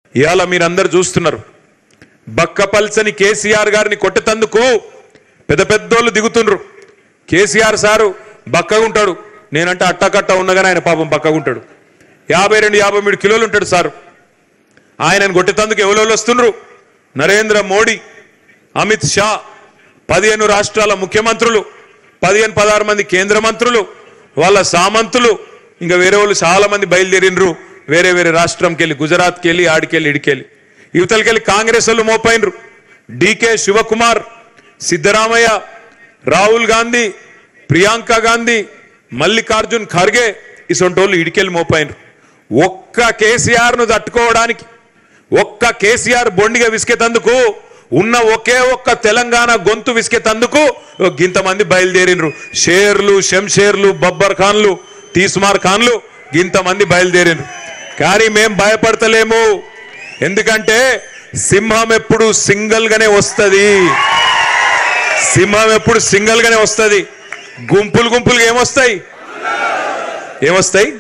ఇవాళ మీరందరూ చూస్తున్నారు బక్కపల్సని కేసీఆర్ గారిని కొట్టేతందుకు పెద్ద పెద్దోళ్ళు దిగుతుండ్రు కేసీఆర్ సారు బక్కగా ఉంటాడు నేనంటే అట్టకట్ట ఉన్నగానే ఆయన పాపం బక్కగా ఉంటాడు యాభై రెండు యాభై మూడు కిలోలు ఉంటాడు సారు ఆయనను కొట్టేతందుకు ఎవరెవరు వస్తుండ్రు నరేంద్ర మోడీ అమిత్ షా పదిహేను రాష్ట్రాల ముఖ్యమంత్రులు పదిహేను పదహారు మంది కేంద్ర మంత్రులు వాళ్ళ సామంతులు ఇంకా వేరే వాళ్ళు చాలా మంది బయలుదేరినరు వేరే వేరే రాష్ట్రంకి వెళ్ళి గుజరాత్కి వెళ్ళి ఆడికెళ్ళి ఇడికెళ్ళి యువతలకెళ్ళి కాంగ్రెస్ వాళ్ళు మోపైనరు డికే శివకుమార్ సిద్ధరామయ్య రాహుల్ గాంధీ ప్రియాంక గాంధీ మల్లికార్జున్ ఖర్గే ఇసొంటోళ్ళు ఇడికెళ్ళి మోపైనరు ఒక్క కేసీఆర్ ను తట్టుకోవడానికి ఒక్క కేసీఆర్ బొండిగా విసికేతందుకు ఉన్న ఒకే ఒక్క తెలంగాణ గొంతు విసికేతందుకు గింతమంది బయలుదేరినరు షేర్లు శంషేర్లు బబ్బర్ ఖాన్లు తీస్మార్ ఖాన్లు గింతమంది బయలుదేరినరు కానీ మేం భయపడతలేము ఎందుకంటే సింహం ఎప్పుడు సింగిల్ గానే వస్తుంది సింహం ఎప్పుడు సింగిల్ గానే వస్తుంది గుంపులు గుంపులుగా ఏమొస్తాయి ఏమొస్తాయి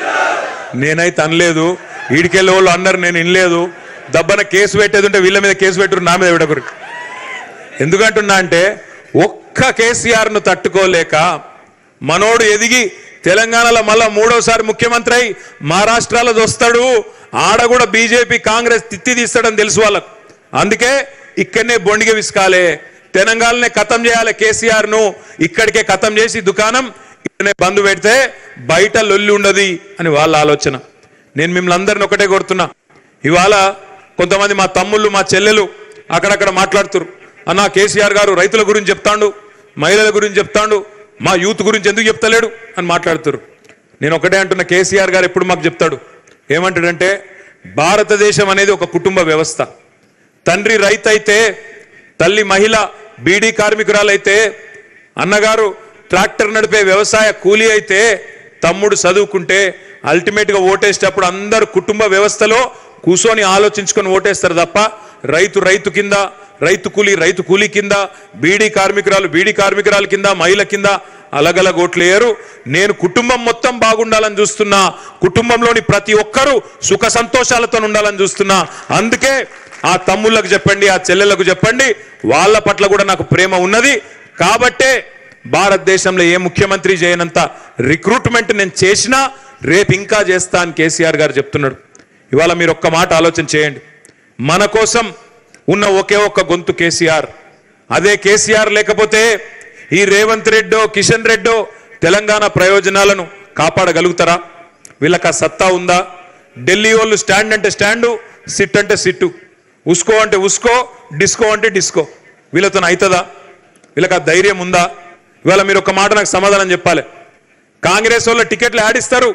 నేనైతే అనలేదు ఈడికెళ్ళే వాళ్ళు అన్నారు నేను వినలేదు దబ్బన కేసు పెట్టేది ఉంటే వీళ్ళ మీద కేసు పెట్టరు నా మీద పెట్టకరు ఎందుకంటున్నా అంటే ఒక్క కేసీఆర్ ను తట్టుకోలేక మనోడు ఎదిగి తెలంగాణలో మళ్ళా మూడోసారి ముఖ్యమంత్రి అయి మహారాష్ట్రలో వస్తాడు ఆడ కూడా బీజేపీ కాంగ్రెస్ తిత్తి తీస్తాడని తెలుసు వాళ్ళకు అందుకే ఇక్కడనే బొండిగ విసుకాలే తెలంగాణనే ఖతం చేయాలి కేసీఆర్ ను ఇక్కడికే ఖతం చేసి దుకాణం ఇక్కడనే బంద్ పెడితే బయట లొల్లి ఉండదు అని వాళ్ళ ఆలోచన నేను మిమ్మల్ని అందరిని ఒకటే కోరుతున్నా ఇవాళ కొంతమంది మా తమ్ముళ్ళు మా చెల్లెలు అక్కడక్కడ మాట్లాడుతున్నారు అన్న కేసీఆర్ గారు రైతుల గురించి చెప్తాండు మహిళల గురించి చెప్తాండు మా యూత్ గురించి ఎందుకు చెప్తలేడు అని మాట్లాడుతున్నారు నేను ఒకటే అంటున్న కేసీఆర్ గారు ఎప్పుడు మాకు చెప్తాడు ఏమంటాడంటే భారతదేశం అనేది ఒక కుటుంబ వ్యవస్థ తండ్రి రైతు అయితే తల్లి మహిళ బీడీ కార్మికురాలైతే అన్నగారు ట్రాక్టర్ నడిపే వ్యవసాయ కూలీ అయితే తమ్ముడు చదువుకుంటే అల్టిమేట్ గా ఓటేసేటప్పుడు అందరు కుటుంబ వ్యవస్థలో కూర్చొని ఆలోచించుకొని ఓటేస్తారు తప్ప రైతు రైతు కింద రైతు కూలీ రైతు కూలీ కింద బీడీ కార్మికురాలు బీడీ కార్మికురాల కింద మహిళ కింద అలగలగ ఓట్లేయరు నేను కుటుంబం మొత్తం బాగుండాలని చూస్తున్నా కుటుంబంలోని ప్రతి ఒక్కరూ సుఖ సంతోషాలతో ఉండాలని చూస్తున్నా అందుకే ఆ తమ్ముళ్ళకు చెప్పండి ఆ చెల్లెలకు చెప్పండి వాళ్ళ పట్ల కూడా నాకు ప్రేమ ఉన్నది కాబట్టే భారతదేశంలో ఏ ముఖ్యమంత్రి చేయనంత రిక్రూట్మెంట్ నేను చేసినా రేపు ఇంకా చేస్తా అని కేసీఆర్ గారు చెప్తున్నాడు ఇవాళ మీరు ఒక్క మాట ఆలోచన చేయండి మన కోసం ఉన్న ఒకే ఒక్క గొంతు కేసీఆర్ అదే కేసీఆర్ లేకపోతే ఈ రేవంత్ రెడ్డో కిషన్ రెడ్డో తెలంగాణ ప్రయోజనాలను కాపాడగలుగుతారా వీళ్ళకి ఆ సత్తా ఉందా ఢిల్లీ వాళ్ళు స్టాండ్ అంటే స్టాండు సిట్ అంటే సిట్టు ఉస్కో అంటే ఉస్కో డిస్కో అంటే డిస్కో వీళ్ళతో అవుతుందా వీళ్ళకి ఆ ధైర్యం ఉందా ఇవాళ మీరు ఒక మాట నాకు సమాధానం చెప్పాలి కాంగ్రెస్ వాళ్ళ టికెట్లు ఆడిస్తారు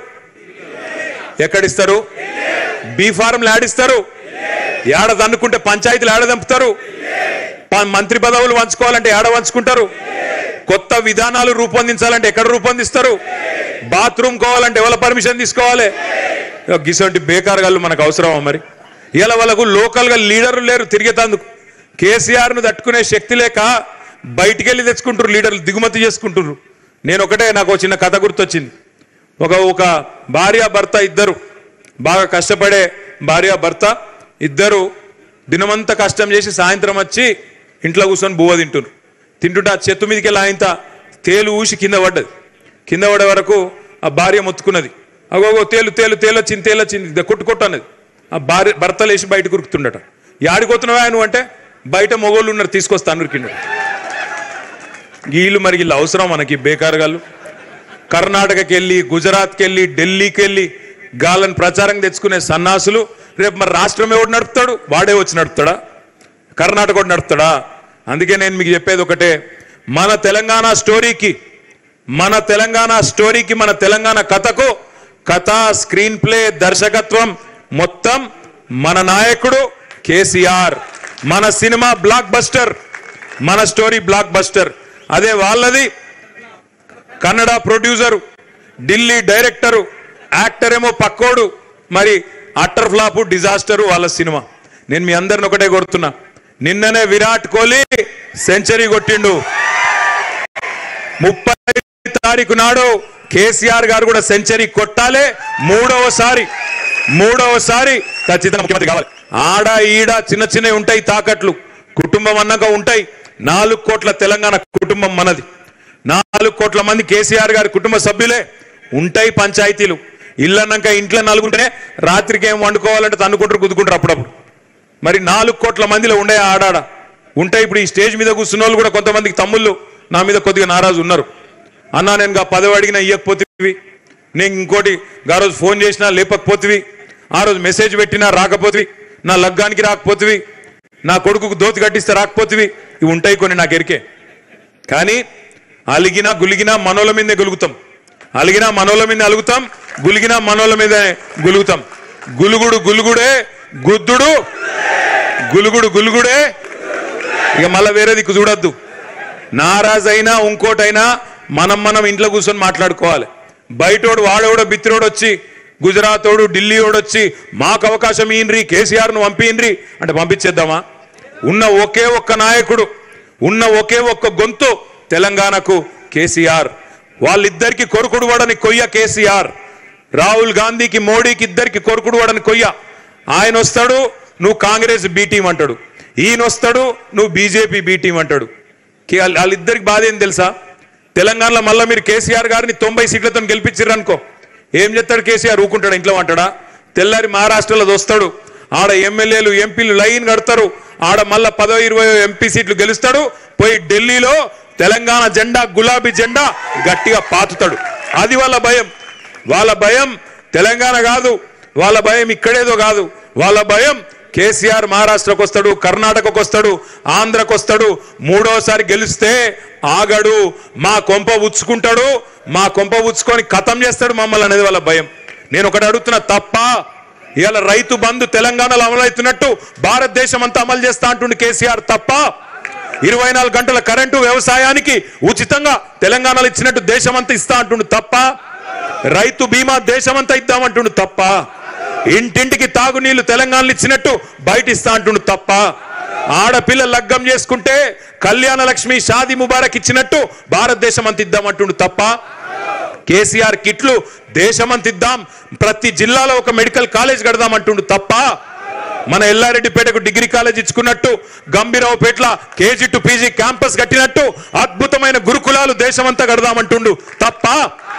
ఎక్కడిస్తారు బీ ఫారంలు ఆడిస్తారు ఏడ దన్నుకుంటే పంచాయతీలు ఏడ దంపుతారు ప- మంత్రి పదవులు వంచుకోవాలంటే ఏడ వంచుకుంటారు కొత్త విధానాలు రూపొందించాలంటే ఎక్కడ రూపొందిస్తారు బాత్రూమ్ కోవాలంటే ఎవరి పర్మిషన్ తీసుకోవాలి గిసొంటి బేకార్ గాళ్ళు మనకు అవసరమా మరి ఇలా వాళ్ళకు లోకల్ గా లీడర్లు లేరు తిరిగేతందుకు కేసీఆర్ ను తట్టుకునే శక్తి లేక బయటికి వెళ్ళి తెచ్చుకుంటారు లీడర్లు దిగుమతి చేసుకుంటారు నేను ఒకటే నాకు ఒక చిన్న కథ గుర్తొచ్చింది ఒక ఒక భార్య భర్త ఇద్దరు బాగా కష్టపడే భార్య భర్త ఇద్దరు దినమంతా కష్టం చేసి సాయంత్రం వచ్చి ఇంట్లో కూర్చొని బువ్వ తింటున్నారు తింటుంటే ఆ చెట్టు మీదకి వెళ్ళి ఆయన తేలు ఊసి కింద పడ్డది కింద పడే వరకు ఆ భార్య మొత్తుకున్నది అగోగో తేలు తేలు తేలు వచ్చింది తేలు వచ్చింది ఇద కొట్టు కొట్టు అన్నది ఆ భార్య భర్త లేచి బయట కురుకుతుండట యాడిపోతున్నావా నువ్వు అంటే బయట మొగోళ్ళు ఉన్నారు తీసుకొస్తా అనురికిండు వీళ్ళు మరి వీళ్ళు అవసరం మనకి బేకారుగాళ్ళు కర్ణాటకకి వెళ్ళి గుజరాత్కి వెళ్ళి ఢిల్లీకి వెళ్ళి గాలను ప్రచారం తెచ్చుకునే సన్నాసులు రేపు మరి రాష్ట్రం ఎవడు నడుపుతాడు వాడే వచ్చి నడుపుతాడా కర్ణాటక ఒకటి నడుపుతాడా అందుకే నేను మీకు చెప్పేది ఒకటే మన తెలంగాణ స్టోరీకి మన తెలంగాణ స్టోరీకి మన తెలంగాణ కథకు కథ స్క్రీన్ ప్లే దర్శకత్వం మొత్తం మన నాయకుడు కేసీఆర్ మన సినిమా బ్లాక్ బస్టర్ మన స్టోరీ బ్లాక్ బస్టర్ అదే వాళ్ళది Kannada producer Delhi director actor ఏమో పక్కోడు మరి అట్టర్ ఫ్లాప్ డిజాస్టరు వాళ్ళ సినిమా నేను మీ అందరిని ఒకటే కొడుతున్నా నిన్ననే విరాట్ కోహ్లీ సెంచరీ కొట్టిండు ముప్పై తారీఖు నాడు కేసీఆర్ గారు కూడా సెంచరీ కొట్టాలే మూడవసారి మూడవసారి ఖచ్చితంగా ముఖ్యమంత్రి కావాలి ఆడ ఈడ చిన్న చిన్నవి ఉంటాయి తాకట్లు కుటుంబం అన్నాక ఉంటాయి నాలుగు కోట్ల తెలంగాణ కుటుంబం మనది నాలుగు కోట్ల మంది కేసీఆర్ గారి కుటుంబ సభ్యులే ఉంటాయి పంచాయతీలు ఇల్లన్నాక ఇంట్లో నలుగుంటేనే రాత్రికి ఏం వండుకోవాలంటే తన్నుకుంటారు గుద్దుకుంటారు అప్పుడప్పుడు మరి నాలుగు కోట్ల మందిలో ఉండే ఆడాడ ఉంటాయి ఇప్పుడు ఈ స్టేజ్ మీద కూర్చున్న వాళ్ళు కూడా కొంతమందికి తమ్ముళ్ళు నా మీద కొద్దిగా నారాజు ఉన్నారు అన్నా నేను గా పదవి అడిగినా ఇవ్వకపోతివి నేను ఇంకోటి గా రోజు ఫోన్ చేసినా లేపకపోతివి ఆ రోజు మెసేజ్ పెట్టినా రాకపోతివి నా లగ్గానికి రాకపోతివి నా కొడుకుకు దోతి కట్టిస్తే రాకపోతివి ఇవి ఉంటాయి కొన్ని నాకు ఎరికే కానీ అలిగినా గులిగినా మనోల మీదే గలుగుతాం అలిగినా మనోల మీద అలుగుతాం గులిగినా మనోల మీద గులుగుతాం గులుగుడు గులుగుడే గుద్దుడు గులుగుడు గులుగుడే ఇక మళ్ళా వేరే దిక్కు చూడొద్దు నారాజైనా ఇంకోటైనా మనం మనం ఇంట్లో కూర్చొని మాట్లాడుకోవాలి బయటోడు వాడోడో బిత్తిరోడు వచ్చి గుజరాతోడు ఢిల్లీ వాడు వచ్చి మాకు అవకాశం ఈయనరి కేసీఆర్ను పంపినరి అంటే పంపించేద్దామా ఉన్న ఒకే ఒక్క నాయకుడు ఉన్న ఒకే ఒక్క గొంతు తెలంగాణకు కేసీఆర్ వాళ్ళిద్దరికి కొరుకుడు వాడని కొయ్య కేసీఆర్ రాహుల్ గాంధీకి మోడీకి ఇద్దరికి కొరుకుడు వాడని కొయ్య ఆయన వస్తాడు నువ్వు కాంగ్రెస్ బీ టీం అంటాడు ఈయన వస్తాడు నువ్వు బీజేపీ బీ టీం అంటాడు కే- వాళ్ళ- వాళ్ళిద్దరికి బాధ ఏం తెలుసా తెలంగాణలో మళ్ళీ మీరు కేసీఆర్ గారిని తొంభై సీట్లతో గెలిపించారు అనుకో ఏం చెప్తాడు కేసీఆర్ ఊకుంటాడు ఇంట్లో అంటాడా తెల్లారి మహారాష్ట్రలో వస్తాడు ఆడ ఎమ్మెల్యేలు ఎంపీలు లైన్ కడతారు ఆడ మళ్ళా పదో ఇరవై ఎంపీ సీట్లు గెలుస్తాడు పోయి ఢిల్లీలో తెలంగాణ జెండా గులాబీ జెండా గట్టిగా పాతుతాడు అది వాళ్ళ భయం వాళ్ళ భయం తెలంగాణ కాదు వాళ్ళ భయం ఇక్కడేదో కాదు వాళ్ళ భయం కేసీఆర్ మహారాష్ట్రకు వస్తాడు కర్ణాటకకు వస్తాడు ఆంధ్రకు వస్తాడు మూడోసారి గెలిస్తే ఆగడు మా కొంప ఉచ్చుకుంటాడు మా కొంప ఉచ్చుకొని ఖతం చేస్తాడు మమ్మల్ని అనేది వాళ్ళ భయం నేను ఒకటి అడుగుతున్నా తప్ప ఇవాళ రైతు బంధు తెలంగాణలో అమలవుతున్నట్టు భారతదేశం అంతా అమలు చేస్తా అంటుండు కేసీఆర్ తప్ప ఇరవై నాలుగు గంటల కరెంటు వ్యవసాయానికి ఉచితంగా తెలంగాణలో ఇచ్చినట్టు దేశమంతా ఇస్తా అంటుండు తప్ప రైతు బీమా దేశమంతా ఇద్దామంటుండు తప్ప ఇంటింటికి తాగునీళ్లు తెలంగాణలో ఇచ్చినట్టు బయట ఇస్తా అంటుండు తప్ప ఆడపిల్ల లగ్గం చేసుకుంటే కళ్యాణ లక్ష్మి షాది ముబారక్ ఇచ్చినట్టు భారతదేశం అంత ఇద్దామంటుండు తప్ప కేసీఆర్ కిట్లు దేశమంత ఇద్దాం ప్రతి జిల్లాలో ఒక మెడికల్ కాలేజ్ కడదామంటుండు తప్ప మన ఎల్లారెడ్డిపేటకు డిగ్రీ కాలేజ్ ఇచ్చుకున్నట్టు గంభీరావుపేట్ల కేజీ టు పీజీ క్యాంపస్ కట్టినట్టు అద్భుతమైన గురుకులాలు దేశమంతా కడదామంటుండు తప్ప